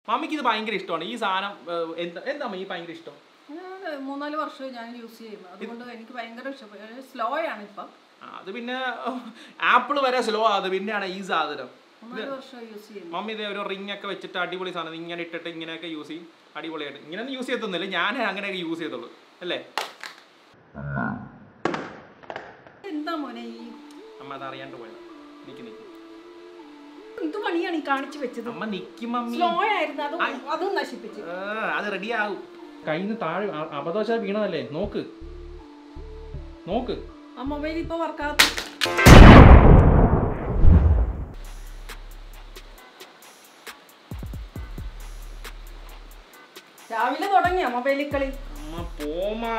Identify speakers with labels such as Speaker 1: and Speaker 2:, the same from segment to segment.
Speaker 1: മമ്മിക്ക് ഇത് ഭയങ്കര ഇഷ്ടമാണ് ഈ സാധനം ഏഹ്, എന്താ എന്താ അമ്മ ഈ ഭയങ്കര ഇഷ്ടം
Speaker 2: ഞാൻ മൂന്നാല് വർഷമായി ഞാൻ യൂസ് ചെയ്യുന്നു അതുകൊണ്ട് എനിക്ക് ഭയങ്കര ഇഷ്ടപ്പെട്ടു സ്ലോ ആണ് ഇപ്പം
Speaker 1: ആ, അത് പിന്നെ ആപ്പിൾ വരെ സ്ലോ അത് പിന്നെയാണ് ഈ സാധനം
Speaker 2: മൂന്നാല് വർഷമായി യൂസ് ചെയ്യുന്നു
Speaker 1: മമ്മി ഇതേ ഒരു റിംഗ് ഒക്കെ വെച്ചിട്ട് അടിപൊളി സാധനം ഇങ്ങനെ ഇട്ടിട്ട് ഇങ്ങനെയൊക്കെ യൂസ് ചെയ്യും അടിപൊളിയായിട്ട് ഇങ്ങനെയൊന്നും യൂസ് ചെയ്തൊന്നുമില്ല ഞാൻ അങ്ങനെയൊക്കെ യൂസ് ചെയ്തുള്ളൂ അല്ലേ
Speaker 2: എന്താ മോനെ ഈ
Speaker 1: അമ്മ അത് അറിയാണ്ട് പോയത് നിക്ക് നിക്ക്
Speaker 2: എന്ത് പണിയാണ് ഈ കാണിച്ചു വെച്ചത്
Speaker 1: അമ്മ നിക്കും മമ്മി
Speaker 2: സ്ലോ ആയിരുന്നു അത് അതും നശിപ്പിച്ചു
Speaker 1: ആ, അത് റെഡി ആകും കയ്യിൽ നിന്ന് താഴെ അ- അബദ്ധവശാൽ വീണതല്ലേ നോക്ക് നോക്ക്
Speaker 2: ആ മൊബൈൽ ഇപ്പൊ വർക്കാത്ത രാവിലെ തുടങ്ങിയ മൊബൈലിൽ കളി
Speaker 1: അമ്മ പോമാ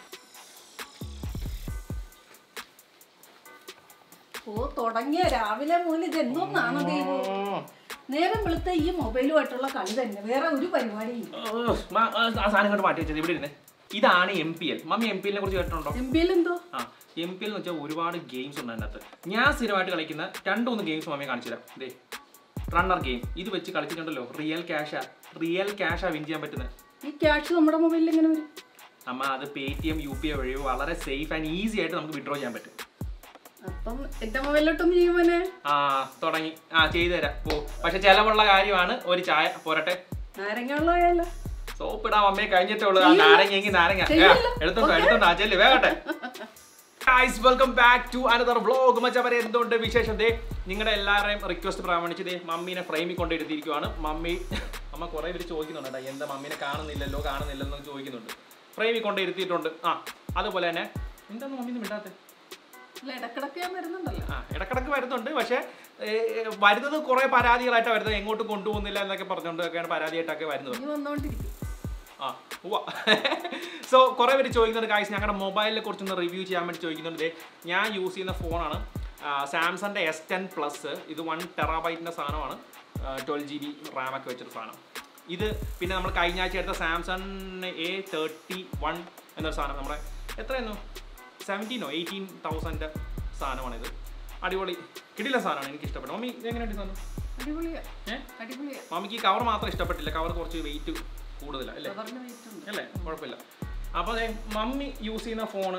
Speaker 2: ഓ തുടങ്ങിയ രാവിലെ മുതൽ ഇത് എന്തോന്നാണ് ദൈവം നേരം വെളുത്ത ഈ മൊബൈലുമായിട്ടുള്ള കളി തന്നെ വേറെ ഒരു പരിപാടിയും
Speaker 1: ഓ, മ- ആ ആ സാധനം കൊണ്ട് മാറ്റി വെച്ചത് ഇവിടെ ഇരുന്നേ ഇതാണ് M P L mummy M P എല്ലിനെ കുറിച്ച് കേട്ടിട്ടുണ്ടോ
Speaker 2: എം പിയിൽ എന്തോ
Speaker 1: ആ എം പി എൽ എന്ന് വെച്ചാൽ ഒരുപാട് ഗെയിംസ് ഉണ്ട് അതിനകത്ത് ഞാൻ സ്ഥിരമായിട്ട് കളിക്കുന്ന രണ്ട് മൂന്ന് ഗെയിംസ് മമ്മി കാണിച്ചു തരാം ദേ റണ്ണർ ഗെയിം ഇത് വെച്ച് കളിച്ചിട്ടുണ്ടല്ലോ റിയൽ ക്യാഷാ റിയൽ ക്യാഷാ വിൻ ചെയ്യാൻ പറ്റുന്നത്
Speaker 2: ഈ ക്യാഷ് നമ്മുടെ മൊബൈലിൽ എങ്ങനെ വരും
Speaker 1: അമ്മ അത് Paytm U P I വഴിയോ വളരെ സേഫ് ആൻഡ് ഈസി ആയിട്ട് നമുക്ക് വിഡ്രോ ചെയ്യാൻ പറ്റും
Speaker 2: അപ്പം എന്റെ മൊബൈലിലോട്ടൊന്ന് ചെയ്യുമോനെ
Speaker 1: ആ തുടങ്ങി ആ ചെയ്തു തരാം പോ പക്ഷെ ചിലവുള്ള കാര്യമാണ് ഒരു ചായ പോരട്ടെ
Speaker 2: നാരങ്ങ വെള്ളമായാലോ
Speaker 1: സോപ്പ് ഇടാൻ അമ്മയെ കഴിഞ്ഞിട്ടേ ഉള്ളൂ ആ നാരങ്ങയെങ്കിൽ നാരങ്ങ ആ, എടുത്തോണ്ടോ എടുത്തോണ്ടോ ആ ചെല്ലു വേഗട്ടെ guys welcome back to another vlog മച്ചവരെ എന്തുകൊണ്ട് വിശേഷം ദേ നിങ്ങളുടെ എല്ലാവരുടെയും റിക്വസ്റ്റ് പ്രമാണിച്ച് ദേ മമ്മീനെ ഫ്രെയിമിൽ കൊണ്ടിരുത്തിയിരിക്കുവാണ് മമ്മി അമ്മ കുറേ പേര് ചോദിക്കുന്നുണ്ട് കേട്ടോ എന്താ മമ്മീനെ കാണുന്നില്ലല്ലോ കാണുന്നില്ലെന്ന് ചോദിക്കുന്നുണ്ട് ഫ്രെയിമിൽ കൊണ്ടിരുത്തിയിട്ടുണ്ട് ആ അതുപോലെ തന്നെ എന്താണ് മമ്മീന്ന് മിണ്ടാത്തത്
Speaker 2: അല്ല ഇടക്കിടക്ക് ഞാൻ വരുന്നുണ്ടല്ലോ
Speaker 1: ആ ഇടക്കിടക്ക് വരുന്നുണ്ട് പക്ഷേ ഏ, ഏ, വരുന്നത് കുറേ പരാതികളായിട്ടാണ് വരുന്നത് എങ്ങോട്ട് കൊണ്ടുപോകുന്നില്ല എന്നൊക്കെ പറഞ്ഞുകൊണ്ടൊക്കെയാണ് പരാതിയായിട്ടൊക്കെ വരുന്നത്
Speaker 2: ഇനി വന്നോണ്ടിരിക്കും
Speaker 1: ആ ഉവ്വ സോ കുറേ പേര് ചോദിക്കുന്നുണ്ട് കാഴ്ച ഞങ്ങളുടെ മൊബൈലിനെ കുറിച്ചൊന്ന് റിവ്യൂ ചെയ്യാൻ വേണ്ടി ചോദിക്കുന്നുണ്ട് ദേ, ഞാൻ യൂസ് ചെയ്യുന്ന ഫോണാണ് സാംസങ്ങിൻ്റെ എസ് ടെൻ പ്ലസ് ഇത് വൺ ടെറാബൈറ്റിൻ്റെ സാധനമാണ് ട്വൽവ് ജി ബി റാമൊക്കെ വെച്ചൊരു സാധനം ഇത് പിന്നെ നമ്മൾ കഴിഞ്ഞ ആഴ്ച എടുത്ത സാംസങ് എ തേർട്ടി വൺ എന്നൊരു സാധനം നമ്മുടെ എത്രയായിരുന്നു സെവൻറ്റീനോ എയ്റ്റീൻ തൗസൻഡ് സാധനമാണിത് അടിപൊളി കിടില സാധനമാണ് എനിക്ക് ഇഷ്ടപ്പെട്ടു മമ്മി ഇത് എങ്ങനെയുണ്ട് ഈ സാധനം
Speaker 2: അടിപൊളിയാ
Speaker 1: ഏഹ്
Speaker 2: അടിപൊളിയാ
Speaker 1: മമ്മിക്ക് ഈ കവർ മാത്രം ഇഷ്ടപ്പെട്ടില്ല കവർ കുറച്ച് വെയിറ്റ് കൂടുതലാണ് അല്ലേ
Speaker 2: കവറിന് വെയിറ്റ് ഉണ്ട്
Speaker 1: അല്ലേ കുഴപ്പമില്ല അപ്പോൾ അതെ മമ്മി യൂസ് ചെയ്യുന്ന ഫോണ്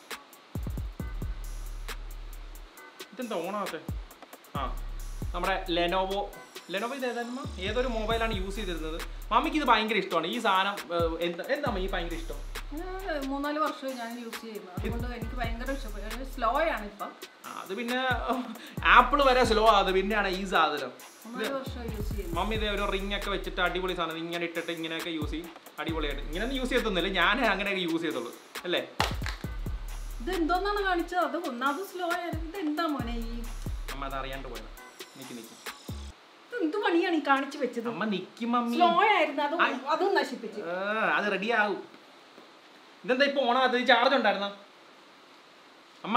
Speaker 1: ഇതെന്താ ഓണാകത്തെ ആ നമ്മുടെ ലെനോവോ ലെനോവോ ഇത് ഏതായിരുന്നു ഏതൊരു മൊബൈലാണ് യൂസ് ചെയ്തിരുന്നത് മമ്മിക്ക് ഇത് ഭയങ്കര ഇഷ്ടമാണ് ഈ സാധനം ഏഹ്, എന്താ എന്താ അമ്മ ഈ ഭയങ്കര ഇഷ്ടം
Speaker 2: ഞാൻ മൂന്നാല് വർഷമായി ഞാൻ യൂസ് ചെയ്യുന്നു അതുകൊണ്ട് എനിക്ക് ഭയങ്കര ഇഷ്ടപ്പെട്ടു സ്ലോ ആണ് ഇപ്പം
Speaker 1: ആ, അത് പിന്നെ ആപ്പിൾ വരെ സ്ലോ അത് പിന്നെയാണ് ഈ സാധനം
Speaker 2: മൂന്നാല് വർഷമായി യൂസ് ചെയ്യുന്നു
Speaker 1: മമ്മി ഇതേ ഒരു റിംഗ് ഒക്കെ വെച്ചിട്ട് അടിപൊളി സാധനം ഇങ്ങനെ ഇട്ടിട്ട് ഇങ്ങനെയൊക്കെ യൂസ് ചെയ്യും അടിപൊളിയായിട്ട് ഇങ്ങനെയൊന്നും യൂസ് ചെയ്തൊന്നുമില്ല ഞാൻ അങ്ങനെയൊക്കെ യൂസ് ചെയ്തുള്ളൂ അല്ലേ
Speaker 2: ഇത് എന്തോന്നാണ് കാണിച്ചത് അത് ഒന്നാമത് സ്ലോ ആയിരുന്നു ഇത് എന്താ മോനെ ഈ
Speaker 1: അമ്മ അത് അറിയാണ്ട് പോയത് നിക്ക് നിക്ക്
Speaker 2: ഇത് എന്ത് പണിയാണ് ഈ കാണിച്ചു വെച്ചത്
Speaker 1: അമ്മ നിക്ക് മമ്മി
Speaker 2: സ്ലോ ആയിരുന്നു അത് അതും നശിപ്പിച്ചു
Speaker 1: ആ, അത് റെഡി ആകും ഇതെന്താ ഇപ്പൊ ഓണാകത്ത് ഈ ചാർജ് ഉണ്ടായിരുന്ന അമ്മ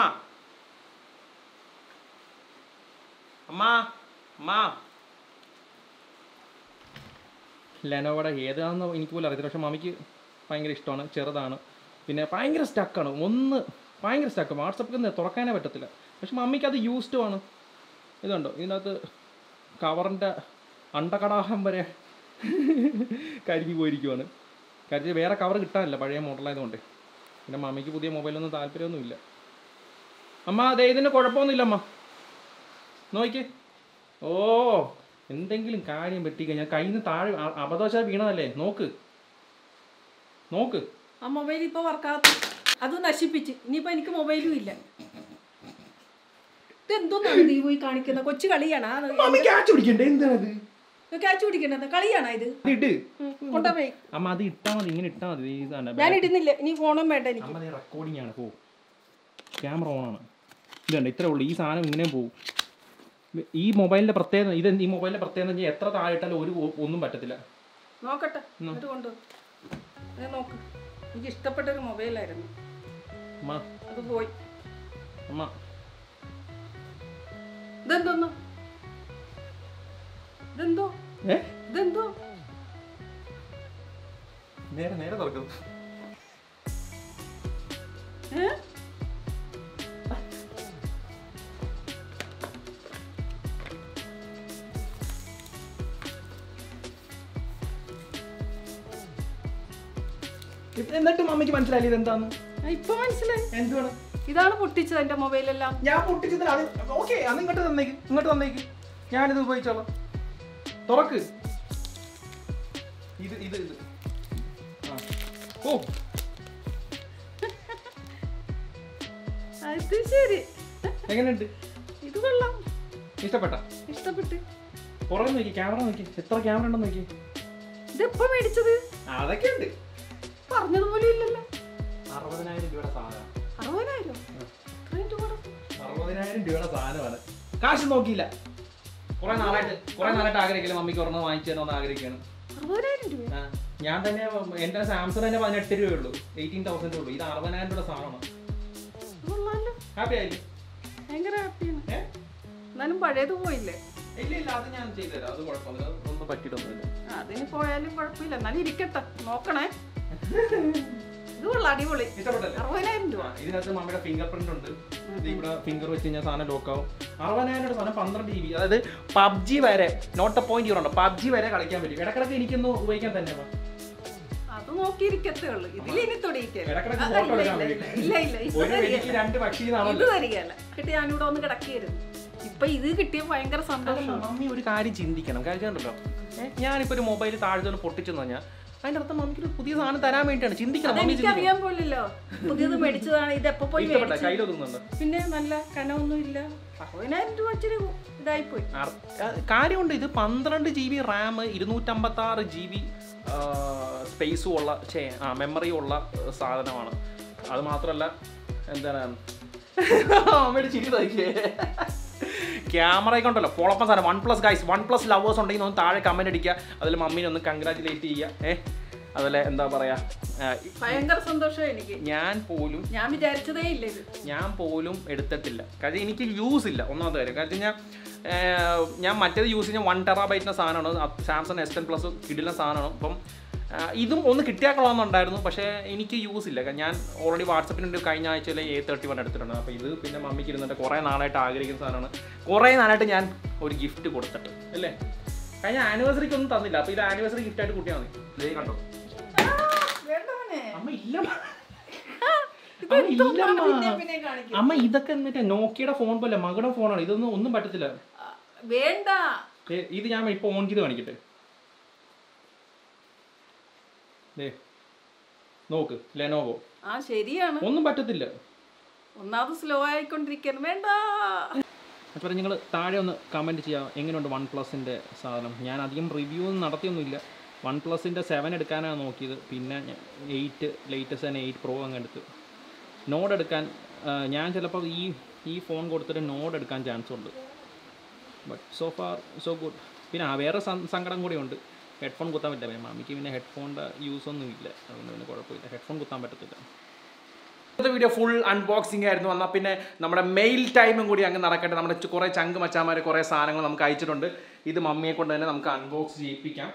Speaker 1: അമ്മ അമ്മ ലെനോവയുടെ ഏതാണെന്ന് എനിക്ക് പോലും അറിയത്തില്ല പക്ഷെ മമ്മിക്ക് ഭയങ്കര ഇഷ്ടമാണ് ചെറുതാണ് പിന്നെ ഭയങ്കര സ്റ്റക്കാണ് ഒന്ന് ഭയങ്കര സ്റ്റക്ക് വാട്സപ്പിൽ തുറക്കാനേ പറ്റത്തില്ല പക്ഷെ മമ്മിക്ക് അത് യൂസ്ഡ് ആണ് ഇതുണ്ടോ ഇതിനകത്ത് കവറിൻ്റെ അണ്ടകടാഹം വരെ കരിഞ്ഞു പോയിരിക്കുവാണ് കാര്യം വേറെ കവർ കിട്ടാനില്ല പഴയ മോഡലായതുകൊണ്ട് പിന്നെ മമ്മിക്ക് പുതിയ മൊബൈലൊന്നും താല്പര്യമൊന്നുമില്ല അമ്മ അതെ ഇതിന് കുഴപ്പമൊന്നുമില്ല അമ്മ നോക്കിക്ക് ഓ എന്തെങ്കിലും കാര്യം പറ്റിക്കഴിഞ്ഞാൽ കയ്യിൽ നിന്ന് താഴെ അ- അബദ്ധവശാൽ വീണതല്ലേ നോക്ക് നോക്ക്
Speaker 2: ആ മൊബൈൽ ഇപ്പൊ വർക്കാത്ത അത് നശിപ്പിച്ച് ഇനിയിപ്പോ എനിക്ക് മൊബൈലും ഇല്ല ഇത് എന്തോന്നാണ് നീ പോയി കാണിക്കുന്ന കൊച്ചു കളിയാണോ
Speaker 1: മമ്മി ക്യാച്ച് പിടിക്കണ്ടേ എന്താണത്
Speaker 2: ക്യാച്ച് പിടിക്കണത് കളിയാണോ ഇത്
Speaker 1: ഇട്ട്
Speaker 2: ഉം, കൊണ്ടുപോയി
Speaker 1: അമ്മ അത് ഇട്ടാ മതി ഇങ്ങനെ ഇട്ടാ മതി ഇതാണ്
Speaker 2: ഞാൻ ഇടുന്നില്ല ഇനി ഫോണും വേണ്ട എനിക്ക്
Speaker 1: അമ്മ റെക്കോർഡിംഗ് ആണ് പോ ക്യാമറ ഓൺ ആണ് ഇതുണ്ട് ഇത്രേ ഉള്ളൂ ഈ സാധനം ഇങ്ങനെ പോകും ഈ മൊബൈലിന്റെ പ്രത്യേകത ഇത് ഈ മൊബൈലിന്റെ പ്രത്യേകത എന്ന് വെച്ചാൽ എത്ര താഴെ ഇട്ടാലും ഒരു ഒ- ഒന്നും പറ്റത്തില്ല
Speaker 2: നോക്കട്ടെ എന്നിട്ട് കൊണ്ടു ഞാൻ നോക്ക് എനിക്ക് ഇഷ്ടപ്പെട്ട ഒരു മൊബൈലായിരുന്നു
Speaker 1: അമ്മ
Speaker 2: അത് പോയി
Speaker 1: അമ്മ
Speaker 2: ഇതെന്തോന്നു ഇതെന്തോ
Speaker 1: ഏ
Speaker 2: ഇതെന്തോ
Speaker 1: നേരെ നേരെ തുറക്കും
Speaker 2: ഏ
Speaker 1: ഇപ്പ- എന്നിട്ട് മമ്മിക്ക് മനസ്സിലായില്ല ഇതെന്താന്ന്
Speaker 2: ആ, ഇപ്പൊ മനസ്സിലായി
Speaker 1: എന്തുവാണ്
Speaker 2: ഇതാണ് പൊട്ടിച്ചത് എന്റെ മൊബൈലെല്ലാം
Speaker 1: ഞാൻ പൊട്ടിച്ചതിന് അത് ഓക്കെ അത് ഇങ്ങോട്ട് തന്നേക്ക് ഇങ്ങോട്ട് തന്നേക്ക് ഞാനിത് ഉപയോഗിച്ചോളാം തുറക്ക് ഇത് ഇത് ഇത് ആ. ഓ
Speaker 2: അത് ശരി
Speaker 1: എങ്ങനെയുണ്ട്
Speaker 2: ഇത് കൊള്ളാം
Speaker 1: ഇഷ്ടപ്പെട്ട
Speaker 2: ഇഷ്ടപ്പെട്ട്
Speaker 1: പുറകെ നോക്കി ക്യാമറ നോക്കി എത്ര ക്യാമറ ഉണ്ടെന്ന് നോക്കി
Speaker 2: ഇതെപ്പോ മേടിച്ചത്
Speaker 1: അതൊക്കെ ഉണ്ട്
Speaker 2: പറഞ്ഞതുപോലെ ഇല്ലല്ലോ
Speaker 1: അറുപതിനായിരം രൂപയുടെ സാധനം
Speaker 2: അറുപതിനായിരം ഇത്രയും രൂപ
Speaker 1: അറുപതിനായിരം രൂപയുടെ സാധനമാണ് കാശ് നോക്കിയില്ല കുറെ നാളായിട്ട് കുറെ നാളായിട്ട് ആഗ്രഹിക്കില്ല മമ്മിക്ക് ഒരെണ്ണം വാങ്ങിച്ചു തരണമെന്ന് ആഗ്രഹിക്കുകയാണ്
Speaker 2: അറുപതിനായിരം രൂപ
Speaker 1: ആ, ഞാൻ തന്നെ എന്റെ സാംസങ് തന്നെ പതിനെട്ട് രൂപയുള്ളൂ എയ്റ്റീൻ തൗസൻഡ് ഉള്ളൂ ഇത് അറുപതിനായിരം രൂപയുടെ സാധനമാണ്
Speaker 2: കൊള്ളാലോ
Speaker 1: ഹാപ്പി ആയില്ലേ
Speaker 2: ഭയങ്കര ഹാപ്പിയാണ്
Speaker 1: ഏ?
Speaker 2: എന്നാലും പഴയത് പോയില്ലേ
Speaker 1: ഇല്ല ഇല്ല അത് ഞാൻ ചെയ്തുതരാം അത് കുഴപ്പമില്ല അത് ഒന്നും പറ്റിയിട്ടൊന്നുമില്ല
Speaker 2: അതിന് പോയാലും കുഴപ്പമില്ല എന്നാലും ഇരിക്കട്ടെ നോക്കണേ ഇത് കൊള്ളാം അടിപൊളി
Speaker 1: ഇഷ്ടപ്പെട്ടല്ലേ
Speaker 2: അറുപതിനായിരം രൂപ
Speaker 1: ആ, ഇതിനകത്ത് മമ്മിയുടെ ഫിംഗർ പ്രിന്റ് ഉണ്ട് ഇത് ഇവിടെ ഫിംഗർ വെച്ച് കഴിഞ്ഞാൽ സാധനം ലോക്ക് ആവും അറുപതിനായിരം രൂപയുടെ സാധനം പന്ത്രണ്ട് ജി ബി അതായത് പബ്ജി വരെ നോട്ട് എ പോയിന്റ് ഉണ്ട് പബ്ജി വരെ കളിക്കാൻ പറ്റും ഇടക്കിടക്ക് എനിക്കൊന്ന് ഉപയോഗിക്കാൻ തന്നെ വാ.
Speaker 2: അത് നോക്കിയിരിക്കത്തേ ഉള്ളൂ ഇതിൽ ഇനി തൊടിയിക്കല്ല
Speaker 1: ഇടക്കിടക്ക്
Speaker 2: അതാ,
Speaker 1: ഫോട്ടോ
Speaker 2: ഇല്ല,
Speaker 1: എടുക്കാൻ
Speaker 2: ഇല്ല,
Speaker 1: വേണ്ടി
Speaker 2: ഇല്ല ഇല്ല ഇപ്പൊ
Speaker 1: ഒരു വെടിക്ക്
Speaker 2: തരികയല്ല
Speaker 1: രണ്ട് പക്ഷി
Speaker 2: ഇത്
Speaker 1: എന്നാണല്ലോ
Speaker 2: തരികയല്ല കിട്ടി ഞാനിവിടെ ഒന്ന് കിടക്കിയിരുന്നു ഇപ്പൊ ഇത് കിട്ടിയ ഭയങ്കര സന്തോഷം
Speaker 1: മമ്മി ഒരു കാര്യം ചിന്തിക്കണം കാര്യം ഉണ്ടല്ലോ ഞാനിപ്പോ ഒരു മൊബൈൽ താഴ്ത്തൊന്ന് പൊട്ടിച്ചെന്ന് പറഞ്ഞാൽ അതിന്റെ അർത്ഥം മമ്മിക്ക് ഒരു പുതിയ സാധനം തരാൻ വേണ്ടിയാണ് ചിന്തിക്കണം മമ്മി ചിന്തിക്കണം
Speaker 2: അതെനിക്കറിയാൻ പോലില്ലോ പുതിയത് മേടിച്ചതാണ് ഇത് എപ്പോ പോയി
Speaker 1: ഇഷ്ടപ്പെട്ട
Speaker 2: മേടിച്ചു
Speaker 1: കയ്യിലൊതുങ്ങുന്നുണ്ട്
Speaker 2: പിന്നെ നല്ല കനമൊന്നും ഇല്ല അറുപതിനായിരം രൂപ ഇച്ചിരി ഇതായിപ്പോയി
Speaker 1: അർ- ആ, കാര്യമുണ്ട് ഇത് പന്ത്രണ്ട് ജി ബി റാം ഇരുന്നൂറ്റമ്പത്തി ആറ് ജി ബി സ്പേസും ഉള്ള ചേ ആ മെമ്മറിയും ഉള്ള ആ, സാധനമാണ് അത് മാത്രമല്ല എന്താണ് അമ്മയുടെ ചിരി നോക്കിയേ ക്യാമറയൊക്കെ ഉണ്ടല്ലോ പൊളപ്പം സാധനം OnePlus guys OnePlus lovers ഉണ്ടെങ്കിൽ ഒന്ന് താഴെ കമന്റ് അടിക്കുക അതിൽ മമ്മീനെ ഒന്ന് കൺഗ്രാറ്റുലേറ്റ് ചെയ്യുക ഏ അതുപോലെ എന്താ പറയാ ആ,
Speaker 2: ഭയങ്കര സന്തോഷം എനിക്ക്
Speaker 1: ഞാൻ പോലും
Speaker 2: ഞാൻ വിചാരിച്ചതേ ഇല്ല ഇത്
Speaker 1: ഞാൻ പോലും എടുത്തിട്ടില്ല കാര്യം എനിക്ക് യൂസ് ഇല്ല ഒന്നാമത്തെ കാര്യം കാരണം ഞാൻ ഞാൻ മറ്റേത് യൂസ് ചെയ്യാൻ വൺ ടെറാബൈറ്റിൻ്റെ സാധനമാണ് സാംസങ് എസ് ടെൻ പ്ലസ് കിടില സാധനമാണ് അപ്പം ആ, ഇതും ഒന്ന് കിട്ടിയാൽ കൊള്ളാമെന്നുണ്ടായിരുന്നു പക്ഷേ എനിക്ക് യൂസ് ഇല്ല കാരണം ഞാൻ ഓൾറെഡി വാട്സപ്പിനുണ്ട് കഴിഞ്ഞ ആഴ്ചയിൽ എ തേർട്ടി വൺ എടുത്തിട്ടുണ്ട് അപ്പോൾ ഇത് പിന്നെ മമ്മിക്ക് ഇരുന്നിട്ട് കുറേ നാളായിട്ട് ആഗ്രഹിക്കുന്ന സാധനമാണ് കുറേ നാളായിട്ട് ഞാൻ ഒരു ഗിഫ്റ്റ് കൊടുത്തിട്ട് അല്ലേ കഴിഞ്ഞ ആനിവേഴ്സറിക്ക് ഒന്നും തന്നില്ല അപ്പോൾ ഇത് ആനിവേഴ്സറി ഗിഫ്റ്റായിട്ട് കൂട്ടിയാൽ മതി ഇതേ കണ്ടോ
Speaker 2: വേണ്ടവനെ
Speaker 1: അമ്മ ഇല്ല
Speaker 2: ഇത്
Speaker 1: അമ്മ
Speaker 2: എന്തോന്നാണ്
Speaker 1: ഇല്ലമ്മ.
Speaker 2: പിന്നെ പിന്നെ കാണിക്കുന്നത്
Speaker 1: അമ്മ ഇതൊക്കെ മറ്റേ നോക്കിയുടെ ഫോൺ പോലെ മകളുടെ ഫോണാണ് ഇതൊന്നും ഒന്നും പറ്റത്തില്ല
Speaker 2: ആ, വേണ്ട
Speaker 1: ദേ, ഇത് ഞാൻ ഇപ്പൊ ഓൺ ചെയ്ത് കാണിക്കട്ടെ ദേ നോക്ക് ലെനോവോ
Speaker 2: ആ ശരിയാണ്
Speaker 1: ഒന്നും പറ്റത്തില്ല
Speaker 2: ഒന്നാമത് സ്ലോ ആയിക്കൊണ്ടിരിക്കുന്നു വേണ്ട
Speaker 1: അപ്പോൾ നിങ്ങൾ താഴെ ഒന്ന് കമൻറ്റ് ചെയ്യാം എങ്ങനെയുണ്ട് വൺ പ്ലസിൻ്റെ സാധനം ഞാൻ അധികം റിവ്യൂ ഒന്നും നടത്തിയൊന്നുമില്ല വൺ പ്ലസിൻ്റെ സെവൻ എടുക്കാനാണ് നോക്കിയത് പിന്നെ എയ്റ്റ് ലേറ്റസ്റ്റ് തന്നെ എയ്റ്റ് പ്രോ അങ്ങ് എടുത്ത് നോഡ് എടുക്കാൻ ആ, ഞാൻ ചിലപ്പോൾ ഈ ഈ ഫോൺ കൊടുത്തിട്ട് നോഡ് എടുക്കാൻ ചാൻസ് ഉണ്ട് but so far so good പിന്നെ ആ വേറെ സം- സങ്കടം കൂടിയുണ്ട് ഹെഡ്ഫോൺ കുത്താൻ പറ്റില്ല പിന്നെ മാമിക്ക് പിന്നെ ഹെഡ്ഫോണിൻ്റെ യൂസ് ഒന്നും ഇല്ല അതുകൊണ്ട് പിന്നെ കുഴപ്പമില്ല ഹെഡ്ഫോൺ കുത്താൻ പറ്റത്തില്ല ഇന്നത്തെ വീഡിയോ ഫുൾ അൺബോക്സിംഗ് ആയിരുന്നു എന്നാൽ പിന്നെ നമ്മുടെ മെയിൽ ടൈമും കൂടി അങ്ങ് നടക്കട്ടെ നമ്മുടെ ചു- കുറേ ചങ്ക് മച്ചാമാർ കുറേ സാധനങ്ങൾ നമുക്ക് അയച്ചിട്ടുണ്ട് ഇത് മമ്മിയെ കൊണ്ട് തന്നെ നമുക്ക് അൺബോക്സ് ചെയ്യിപ്പിക്കാം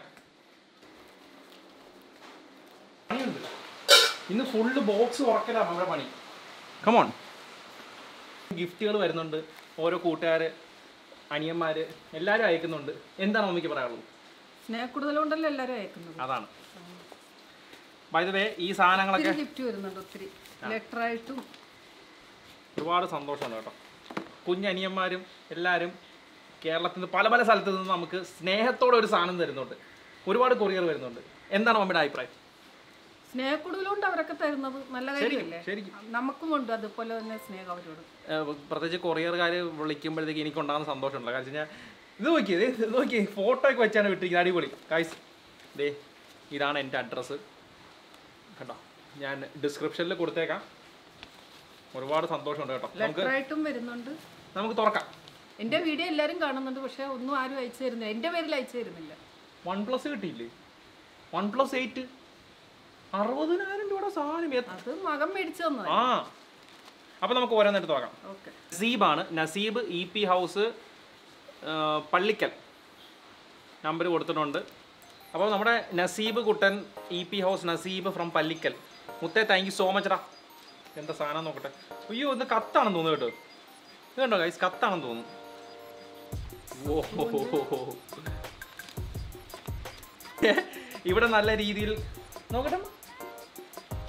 Speaker 1: പണിയുണ്ട്. ഇന്ന് ഫുള്ള് ബോക്സ് ഉറക്കലാണ് നമ്മുടെ പണി കമോൺ ഗിഫ്റ്റുകൾ വരുന്നുണ്ട് ഓരോ കൂട്ടുകാർ അനിയന്മാർ എല്ലാവരും അയക്കുന്നുണ്ട് എന്താണ് മമ്മിക്ക് പറയാനുള്ളത്
Speaker 2: സ്നേഹക്കൂടുതലുണ്ടല്ലോ എല്ലാരും അയക്കുന്നത്
Speaker 1: അതാണ് ബൈ ദ വേ ഈ സാധനങ്ങളൊക്കെ
Speaker 2: ഒത്തിരി ഗിഫ്റ്റ് വരുന്നുണ്ട് ഒത്തിരി ലെറ്റർ ആയിട്ടും
Speaker 1: ഒരുപാട് സന്തോഷമുണ്ട് കേട്ടോ കുഞ്ഞനിയന്മാരും എല്ലാവരും കേരളത്തിൽ നിന്ന് പല പല സ്ഥലത്ത് നിന്ന് നമുക്ക് സ്നേഹത്തോടെ ഒരു സാധനം തരുന്നുണ്ട് ഒരുപാട് കൊറിയർ വരുന്നുണ്ട് എന്താണ് മമ്മിയുടെ അഭിപ്രായം
Speaker 2: സ്നേഹക്കൂടുതലുണ്ട് അവരൊക്കെ തരുന്നത് നല്ല കാര്യമല്ലേ
Speaker 1: ശരിക്കും
Speaker 2: നമുക്കും ഉണ്ട് അതുപോലെ തന്നെ സ്നേഹം അവരോട്
Speaker 1: ഏഹ് പ്രത്യേകിച്ച് കൊറിയർകാർ വിളിക്കുമ്പോഴത്തേക്ക് എനിക്ക് ഉണ്ടാകുന്ന സന്തോഷമുണ്ട് കാരണം വെച്ച് കഴിഞ്ഞാൽ ഇത് നോക്കി ഇത് നോക്കി ഫോട്ടോ ഒക്കെ വെച്ചാണ് വിട്ടിരിക്കുന്നത് അടിപൊളി കായ്സ് ദേ ഇതാണ് എൻ്റെ അഡ്രസ്സ് കേട്ടോ ഞാൻ ഡിസ്ക്രിപ്ഷനിൽ കൊടുത്തേക്കാം ഒരുപാട് സന്തോഷമുണ്ട് കേട്ടോ നമുക്ക്
Speaker 2: ലെറ്റർ ആയിട്ടും വരുന്നുണ്ട്
Speaker 1: നമുക്ക് തുറക്കാം
Speaker 2: എന്റെ വീഡിയോ എല്ലാരും കാണുന്നുണ്ട് പക്ഷെ ഒന്നും ആരും അയച്ചു തരുന്നില്ല എന്റെ പേരിൽ അയച്ചു തരുന്നില്ല
Speaker 1: വൺ പ്ലസ് കിട്ടിയില്ലേ വൺ പ്ലസ് എയ്റ്റ് അറുപതിനായിരം രൂപയുടെ സാധനം എത്ര-
Speaker 2: അത് മകൻ മേടിച്ചു തന്നത്
Speaker 1: ആ അപ്പോൾ നമുക്ക് ഓരോന്നെടുത്ത് നോക്കാം
Speaker 2: ഓക്കെ
Speaker 1: നസീബാണ് നസീബ് ഇ പി ഹൗസ് ആ, പള്ളിക്കൽ നമ്പർ കൊടുത്തിട്ടുണ്ട് അപ്പോൾ നമ്മുടെ നസീബ് കുട്ടൻ E P house Naseeb from Pallikkal മുത്തേ താങ്ക് യു സോ മച്ച് ഡാ എന്താ സാധനം നോക്കട്ടെ അയ്യോ ഒന്ന് കത്താണെന്ന് തോന്നുന്നു കേട്ടോ ഇത് കണ്ടോ ഗൈസ് കത്താണെന്ന് തോന്നുന്നു ഓ ഹോ ഹോ ഹോ ഹോ. ഇവിടെ നല്ല രീതിയിൽ നോക്കട്ടെ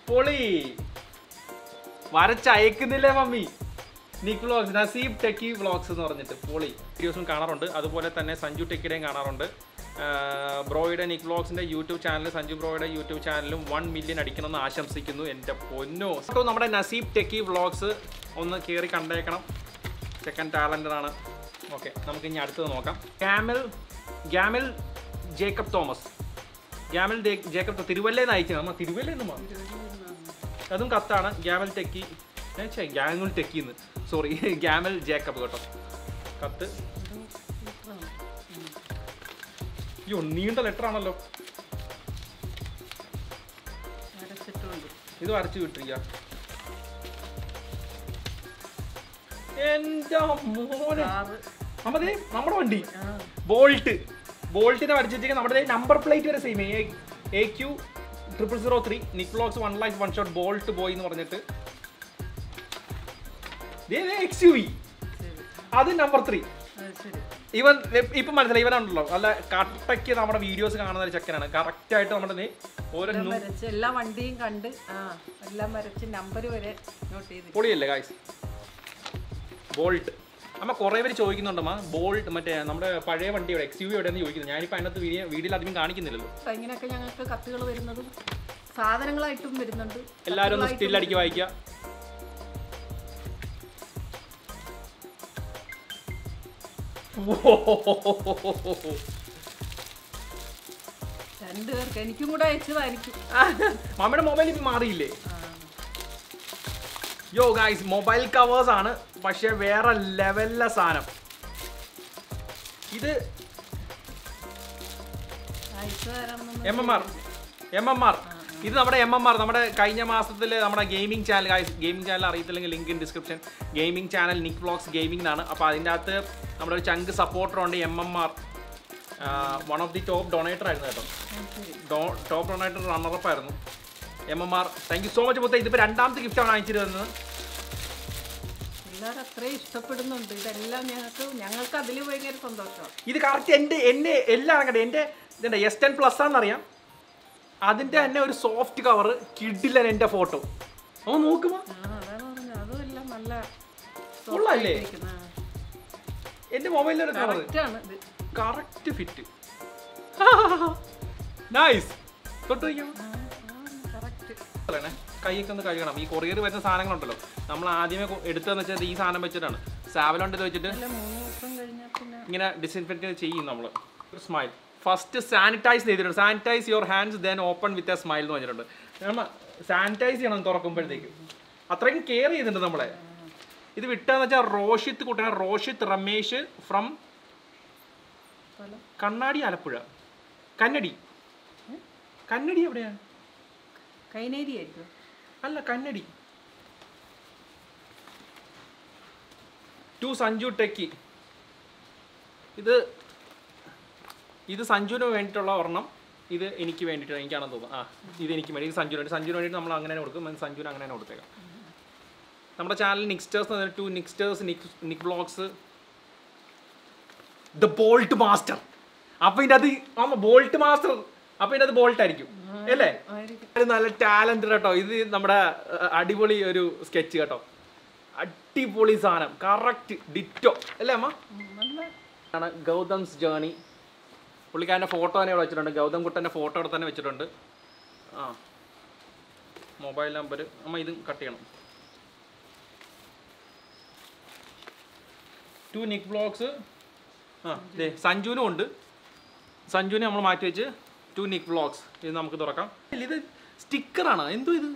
Speaker 1: പൊളി വരച്ചയക്കുന്നില്ലേ mummy Nick vlogs Naseeb techie vlogs എന്ന് പറഞ്ഞിട്ട് പൊളി വീഡിയോസും കാണാറുണ്ട് അതുപോലെ തന്നെ സഞ്ജു ടെക്കിയുടെയും കാണാറുണ്ട് ആഹ് ബ്രോയുടെ നിക് വ്ളോഗ്സിന്റെ യൂട്യൂബ് ചാനൽ സഞ്ജു ബ്രോയുടെ യൂട്യൂബ് ചാനലും വൺ മില്യൺ അടിക്കണമെന്ന് ആശംസിക്കുന്നു എൻ്റെ പൊന്നോ അപ്പോൾ നമ്മുടെ നസീബ് ടെക്കി വ്ളോഗ്സ് ഒന്ന് കയറി കണ്ടേക്കണം സെക്കൻഡ് ടാലൻ്റഡ് ആണ് ഓക്കെ നമുക്ക് ഇനി അടുത്തത് നോക്കാം ഗാമൽ ഗാമൽ ജേക്കബ് തോമസ് ഗാമൽ ദേ- ജേക്കബ് തോ- തിരുവല്ലേന്ന് അയച്ചത് നമ്മ തിരുവല്ലേന്ന് മാ അതും കത്താണ് ഗാമൽ ടെക്കി ഏ, ഗാമൽ ടെക്കിന്ന് സോറി ഗാമൽ ജേക്കബ് കേട്ടോ കത്ത് അയ്യോ നീണ്ട ലെറ്റർ ആണല്ലോ
Speaker 2: വരച്ചിട്ടുണ്ട്
Speaker 1: ഇത് വരച്ചു വിട്ടിരിക്ക എന്റെ മോനെ
Speaker 2: കാറ്
Speaker 1: നമ്മ ദേ നമ്മുടെ വണ്ടി
Speaker 2: ആ
Speaker 1: ബോൾട്ട് ബോൾട്ടിനെ വരച്ചിട്ട് നമ്മുടെ നമ്പർ പ്ലേറ്റ് വരെ same A Q triple zero three നിക്ലോക്സ് one life one shot bolt boy എന്ന് പറഞ്ഞിട്ട് എക്സ് യു വി
Speaker 2: ശരി
Speaker 1: അത് നമ്പർ ത്രീ
Speaker 2: അത് ശരി
Speaker 1: ഇവൻ ഇപ്പം മനസ്സിലായി ഇവനാണല്ലോ നല്ല കട്ടയ്ക്ക് നമ്മുടെ വീഡിയോസ് കാണുന്ന ഒരു ചെക്കനാണ് കറക്റ്റ് ആയിട്ട് നമ്മുടെ ദേ ഓരോ
Speaker 2: എല്ലാം
Speaker 1: നു-
Speaker 2: വരച്ച് എല്ലാ വണ്ടിയും കണ്ട് ആ എല്ലാം വരച്ച് നമ്പർ വരെ നോട്ട് ചെയ്ത്
Speaker 1: പൊളിയല്ലേ ഗായ്സ് ബോൾട്ട് അമ്മ കുറേ പേര് ചോദിക്കുന്നുണ്ടമ്മ ബോൾട്ട് മറ്റേ നമ്മുടെ പഴയ വണ്ടി എവിടെ എക്സ് യു വി എവിടെയെന്ന് ചോദിക്കുന്നത് ഞാനിപ്പോൾ അതിനകത്ത് വീഡിയോ വീഡിയോയിൽ അധികം കാണിക്കുന്നില്ലല്ലോ
Speaker 2: അപ്പൊ ഇങ്ങനെയൊക്കെ ഞങ്ങൾക്ക് കത്തുകൾ വരുന്നതും സാധനങ്ങളായിട്ടും വരുന്നുണ്ട്
Speaker 1: എല്ലാവരും ഒന്ന്
Speaker 2: കത്തുകളായിട്ടും
Speaker 1: സ്റ്റിൽ അടിക്കി വായിക്കുക
Speaker 2: രണ്ടുപേർക്ക് എനിക്കും കൂടെ അയച്ചതായിരിക്കും
Speaker 1: മമ്മിയുടെ മൊബൈൽ ഇപ്പം മാറിയില്ലേ
Speaker 2: ആ.
Speaker 1: യോ ഗായ്സ് മൊബൈൽ കവേഴ്സ് ആണ് പക്ഷെ വേറെ ലെവലിലെ സാധനം ഇത്
Speaker 2: അയച്ചു തരാമെന്നൊന്നും
Speaker 1: M M R M M R ഇത് നമ്മുടെ എം എം ആർ നമ്മുടെ കഴിഞ്ഞ മാസത്തിൽ നമ്മുടെ gaming channel guys gaming channel അറിയത്തില്ലെങ്കിൽ link in description gaming channel Nick vlogs gaming എന്നാണ് അപ്പോൾ അതിൻ്റെ അകത്ത് നമ്മുടെ ഒരു ചങ്ക് സപ്പോർട്ടർ ഉണ്ട് M M R one of the top donator ആയിരുന്നു കേട്ടോ
Speaker 2: ശരി
Speaker 1: ടോപ്പ് ഡൊണേറ്റർ റണ്ണറപ്പ് ആയിരുന്നു M M R thank you so much മുത്ത ഇതിപ്പോൾ രണ്ടാമത്തെ ഗിഫ്റ്റാണ് അയച്ചിരുന്നത്
Speaker 2: എല്ലാവരും അത്രയും ഇഷ്ടപ്പെടുന്നുണ്ട് ഇതെല്ലാം ഞങ്ങൾക്ക് ഞങ്ങൾക്ക് അതിൽ ഭയങ്കര സന്തോഷമാണ്
Speaker 1: ഇത് കറക്റ്റ് എൻ്റെ എന്നെ എല്ലാം കണ്ടേ എൻ്റെ ഇതുണ്ട് എസ് ടെൻ പ്ലസ് ആണെന്നറിയാം അതിൻ്റെ തന്നെ ഒരു സോഫ്റ്റ് കവർ കിഡില്ല എൻ്റെ ഫോട്ടോ ഓ നോക്കുമോ
Speaker 2: ആ അതാണ് പറഞ്ഞത് അതും എല്ലാം നല്ല
Speaker 1: കൊള്ളാല്ലേ? എൻ്റെ മൊബൈലിലൊരു കവർ
Speaker 2: കറക്റ്റാണ് ഇത്
Speaker 1: കറക്റ്റ് ഫിറ്റ് നൈസ് തൊട്ട് വയ്ക്കാം
Speaker 2: കറക്റ്റ്
Speaker 1: പറയണേ കൈയൊക്കെ ഒന്ന് കഴുകണം ഈ കൊറിയർ വരുന്ന സാധനങ്ങളുണ്ടല്ലോ നമ്മൾ ആദ്യമേ കൊ- എടുത്തതെന്ന് വെച്ചാൽ ഈ സാധനം വെച്ചിട്ടാണ് സാവലോണ്ട് ഇത് വെച്ചിട്ട്
Speaker 2: അല്ല മൂന്ന് ദിവസം കഴിഞ്ഞാൽ പിന്നെ
Speaker 1: ഇങ്ങനെ ഡിസിൻഫെക്റ്റ് ചെയ്യും നമ്മൾ ഒരു സ്മൈൽ ഫസ്റ്റ് സാനിറ്റൈസ് ചെയ്തിട്ടുണ്ട് sanitize your hands then open with a smile എന്ന് പറഞ്ഞിട്ടുണ്ട് നമ്മൾ സാനിറ്റൈസ് ചെയ്യണം തുറക്കുമ്പോഴത്തേക്ക് അത്രയും കെയർ ചെയ്തിട്ടുണ്ട് നമ്മളെ ഇത് വിട്ടാന്ന് വെച്ചാൽ റോഷിത്ത് കുട്ടനെ റോഷിത്ത് റമേഷ് ഫ്രം
Speaker 2: സ്ഥലം
Speaker 1: കണ്ണാടി ആലപ്പുഴ കന്നഡി കന്നഡി എവിടെയാണ്
Speaker 2: കൈനേരി ആയിരിക്കും
Speaker 1: അല്ല കന്നഡി ടു സഞ്ജു ടെക്കി ഇത് ഇത് സഞ്ജുവിന് വേണ്ടിയിട്ടുള്ള ഒരെണ്ണം ഇത് എനിക്ക് വേണ്ടിയിട്ട് എനിക്കാണെന്ന് തോന്നുന്നു ആ ഇത് എനിക്ക് വേണ്ടി ഇത് സഞ്ജുവിന് വേണ്ടി സഞ്ജുവിന് വേണ്ടിയിട്ട് നമ്മൾ അങ്ങനെ തന്നെ കൊടുക്കും അത് സഞ്ജുവിന് അങ്ങനെ തന്നെ കൊടുത്തേക്കാം നമ്മുടെ ചാനൽ നിക്സ്റ്റേഴ്സ് എന്ന് to Nicksters Nick Nick blogs the bolt master അപ്പൊ ഇതിൻ്റെ അത് ആമ ബോൾട്ട് മാസ്റ്റർ അപ്പൊ ഇതിൻ്റെ അത് ബോൾട്ട് ആയിരിക്കും അല്ലേ
Speaker 2: ആയിരിക്കും
Speaker 1: ഒരു നല്ല ടാലന്റ് കേട്ടോ ഇത് നമ്മുടെ അഹ്, അടിപൊളി ഒരു സ്കെച്ച് കേട്ടോ അടിപൊളി സാധനം കറക്റ്റ് ഡിറ്റോ അല്ലേ അമ്മ
Speaker 2: ഉം, നല്ല
Speaker 1: ആണ് ഗൗതംസ് ജേണി പുള്ളിക്കാരൻ്റെ ഫോട്ടോ തന്നെ ഇവിടെ വെച്ചിട്ടുണ്ട് ഗൗതം കുട്ടൻ്റെ ഫോട്ടോ ഇവിടെ തന്നെ വെച്ചിട്ടുണ്ട് ആ മൊബൈൽ നമ്പർ അമ്മ ഇത് കട്ട് ചെയ്യണം ടു നിക് ബ്ലോഗ്സ് ആ ദേ സഞ്ജുവിനും ഉണ്ട് സഞ്ജുവിനെ നമ്മൾ മാറ്റി വെച്ച് ടു നിക് വ്ളോഗ്സ് ഇത് നമുക്ക് തുറക്കാം ഇല്ല, ഇത് സ്റ്റിക്കറാണ് എന്തോ ഇത്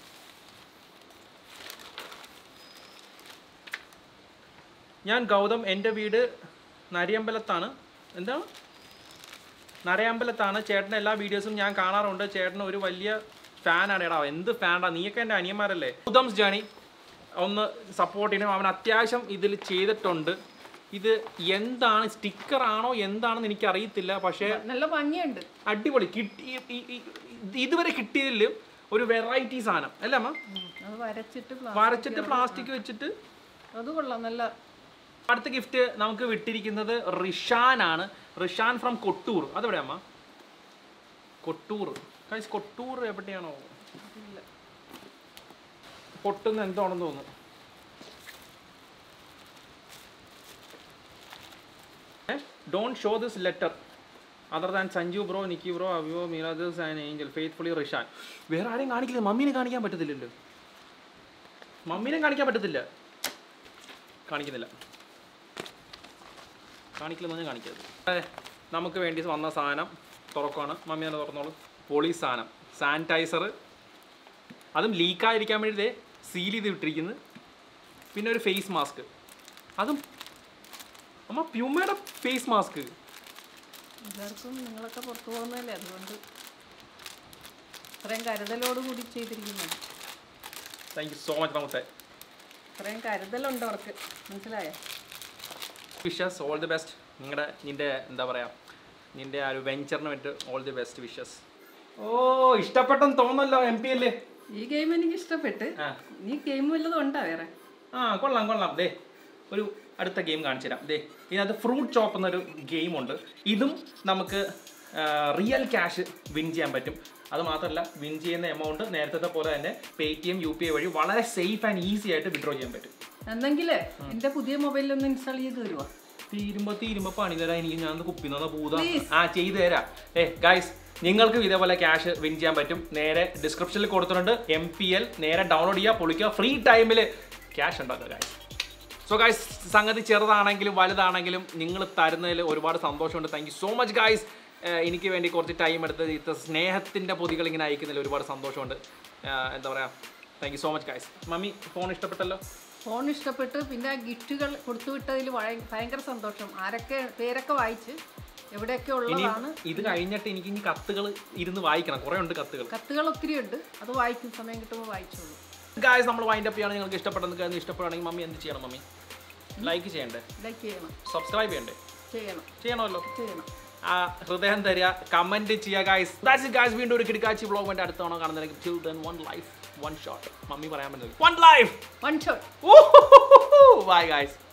Speaker 1: ഞാൻ ഗൗതം എൻ്റെ വീട് നരിയമ്പലത്താണ് എന്താണ് നരയമ്പലത്താണ് ചേട്ടൻ്റെ എല്ലാ വീഡിയോസും ഞാൻ കാണാറുണ്ട് ചേട്ടൻ ഒരു വലിയ ഫാനാണ് എടാ എന്ത് ഫാനാ നീയൊക്കെ എൻ്റെ അനിയന്മാരല്ലേ ഗൗതംസ് ജേണി ഒന്ന് സപ്പോർട്ട് ചെയ്യണം അവൻ അത്യാവശ്യം ഇതിൽ ചെയ്തിട്ടുണ്ട് ഇത് എന്താണ് സ്റ്റിക്കർ ആണോ എന്താണെന്ന് എനിക്ക് അറിയത്തില്ല പക്ഷേ
Speaker 2: നല്ല ഭംഗിയുണ്ട്
Speaker 1: അടിപൊളി കിട്ടി ഈ- ഈ- ഈ- ഇതുവരെ കിട്ടിയതിലും ഒരു വെറൈറ്റി സാധനം അല്ലേ അമ്മ
Speaker 2: ഉം, അത് വരച്ചിട്ട് plastic
Speaker 1: വരച്ചിട്ട് പ്ലാസ്റ്റിക് വെച്ചിട്ട്
Speaker 2: അത് കൊള്ളാം നല്ല
Speaker 1: അടുത്ത ഗിഫ്റ്റ് നമുക്ക് വിട്ടിരിക്കുന്നത് റിഷാൻ ആണ് റിഷാൻ ഫ്രം കൊട്ടൂർ അതെവിടെ അമ്മ കൊട്ടൂർ കഴിച്ച് കൊട്ടൂർ എവിടെയാണോ
Speaker 2: ഇല്ല
Speaker 1: പൊട്ടുന്ന എന്താണെന്ന് തോന്നുന്നു don't show this letter other than Sanju bro Nicky bro അവിയോ മീരാദസ് ആൻഡ് ഏഞ്ചൽ ഫെയ്ത്ത്ഫുള്ളി റിഷാൻ വേറെ ആരെയും കാണിക്കില്ല മമ്മീനെ കാണിക്കാൻ പറ്റത്തില്ലല്ലോ മമ്മീനെ കാണിക്കാൻ പറ്റത്തില്ല കാണിക്കുന്നില്ല കാണിക്കില്ലെന്ന് പറഞ്ഞാൽ കാണിക്കരുത് അതെ നമുക്ക് വേണ്ടി വന്ന സാധനം തുറക്കുവാണ് മമ്മി തന്നെ തുറന്നോളൂ പൊളി സാധനം സാനിറ്റൈസർ അതും ലീക്കായിരിക്കാൻ വേണ്ടി ദേ സീൽ ചെയ്ത് വിട്ടിരിക്കുന്നു പിന്നെ ഒരു ഫേസ് മാസ്ക് അതും അമ്മ പ്യൂമയുടെ ഫേസ് മാസ്ക്
Speaker 2: എല്ലാവർക്കും നിങ്ങളൊക്കെ പുറത്തു പോകുന്നതല്ലേ അതുകൊണ്ട് ഇത്രയും കരുതലോട് കൂടി ചെയ്തിരിക്കുന്നത്
Speaker 1: താങ്ക് യു സോ മച്ച് നമസ്തേ
Speaker 2: ഇത്രയും കരുതലുണ്ട് അവർക്ക് മനസ്സിലായോ
Speaker 1: വിഷസ് ഓൾ ദി ബെസ്റ്റ് നിങ്ങളുടെ നിൻ്റെ എന്താ പറയുക നിൻ്റെ ആ ഒരു വെഞ്ചറിന് വേണ്ടി ഓൾ ദി ബെസ്റ്റ് വിഷസ് ഓ ഇഷ്ടപ്പെട്ടെന്ന് തോന്നല്ലോ എം പി അല്ലേ
Speaker 2: ഈ ഗെയിം എനിക്ക് ഇഷ്ടപ്പെട്ട്
Speaker 1: ആ
Speaker 2: ഈ ഗെയിം വല്ലതും ഉണ്ടാ വേറെ
Speaker 1: ആ കൊള്ളാം കൊള്ളാം ദേ ഒരു അടുത്ത ഗെയിം കാണിച്ചു തരാം ദേ ഇതിനകത്ത് ഫ്രൂട്ട് ചോപ്പ് എന്നൊരു ഗെയിമുണ്ട് ഇതും നമുക്ക് റിയൽ ക്യാഷ് വിൻ ചെയ്യാൻ പറ്റും അത് മാത്രമല്ല വിൻ ചെയ്യുന്ന എമൗണ്ട് നേരത്തെ പോലെ തന്നെ Paytm U P I വഴി വളരെ സേഫ് ആൻഡ് ഈസി ആയിട്ട് വിഡ്രോ ചെയ്യാൻ പറ്റും
Speaker 2: എന്നെങ്കിലേ എന്റെ പുതിയ മൊബൈലിൽ ഒന്ന് ഇൻസ്റ്റാൾ ചെയ്ത് തരുവാ
Speaker 1: തീരുമ്പോ തീരുമ്പോ പണി തരാം എനിക്ക് ഞാൻ കുപ്പി തന്ന ഭൂത
Speaker 2: Please.
Speaker 1: ആ ചെയ്തു തരാം ഏ ഗൈസ് നിങ്ങൾക്കും ഇതേപോലെ ക്യാഷ് വിൻ ചെയ്യാൻ പറ്റും നേരെ ഡിസ്ക്രിപ്ഷനിൽ കൊടുത്തിട്ടുണ്ട് എം പി എൽ നേരെ ഡൗൺലോഡ് ചെയ്യുക പൊളിക്കുക ഫ്രീ ടൈമിൽ ക്യാഷ് ഉണ്ടാക്കുക ഗൈസ് സോ ഗൈസ് സംഗതി ചെറുതാണെങ്കിലും വലുതാണെങ്കിലും നിങ്ങൾ തരുന്നതിൽ ഒരുപാട് സന്തോഷമുണ്ട് thank you so much guys എനിക്ക് വേണ്ടി കുറച്ച് ടൈം എടുത്ത് ഇത്ര സ്നേഹത്തിൻ്റെ പൊതികൾ ഇങ്ങനെ അയക്കുന്നതിൽ ഒരുപാട് സന്തോഷമുണ്ട് ഏഹ്, എന്താ പറയുക thank you so much guys mummy phone ഇഷ്ടപ്പെട്ടല്ലോ
Speaker 2: ഫോൺ ഇഷ്ടപ്പെട്ട് പിന്നെ ആ ഗിഫ്റ്റുകൾ കൊടുത്തുവിട്ടതിൽ ഭയ- ഭയങ്കര സന്തോഷം ആരൊക്കെ പേരൊക്കെ വായിച്ച് എവിടെയൊക്കെ
Speaker 1: ഇനി
Speaker 2: ഉള്ളതാണ്
Speaker 1: ഇത് കഴിഞ്ഞിട്ട് എനിക്ക് ഇനി കത്തുകൾ ഇരുന്ന് വായിക്കണം കുറേ ഉണ്ട് കത്തുകൾ
Speaker 2: കത്തുകൾ ഒത്തിരി ഉണ്ട് അത് വായിക്കും സമയം കിട്ടുമ്പോൾ വായിച്ചോളൂ
Speaker 1: ഗായ്സ് നമ്മൾ വൈൻഡ് അപ്പ് ചെയ്യണം നിങ്ങൾക്ക് ഇഷ്ടപ്പെട്ടെന്ന് കാര്യം ഇഷ്ടപ്പെടുകയാണെങ്കിൽ മമ്മി എന്ത് ചെയ്യണം മമ്മി ലൈക്ക് ചെയ്യണ്ടേ
Speaker 2: ലൈക്ക് ചെയ്യണം
Speaker 1: സബ്സ്ക്രൈബ് ചെയ്യണ്ടേ
Speaker 2: ചെയ്യണം
Speaker 1: ചെയ്യണമല്ലോ
Speaker 2: ചെയ്യണം
Speaker 1: ആ ഹൃദയം തരിക കമന്റ് ചെയ്യുക ഗായ്സ് ദാറ്റ്സ് ഗായ്സ് വീണ്ടും ഒരു കിടക്കാച്ചി ബ്ലോഗ് വേണ്ടി അടുത്ത തവണ കാണുന്നതിലേക്ക് till then one life one shot mummy പറയാൻ പറ്റുന്നത് one life
Speaker 2: one shot
Speaker 1: bye guys